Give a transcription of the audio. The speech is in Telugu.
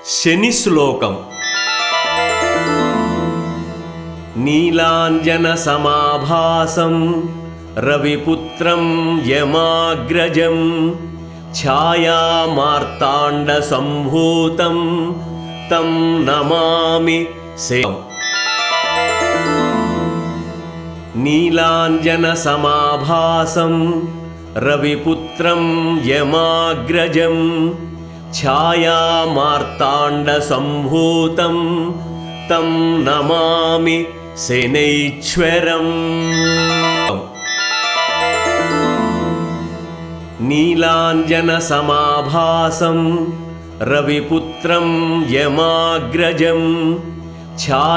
శని శ్లోకం నీలాంజన సమాభాసం రవిపుత్రం యమాగ్రజం ఛాయామార్తాండ సంభూతం తం నమామి సేం నీలాంజన సమాభాసం రవిపుత్రం యమాగ్రజం ఛాయామార్తాండ సంభూతం తం నమామి శనైశ్వరం నీలాంజన సమాభాసం రవిపుత్రం యమాగ్రజం ఛా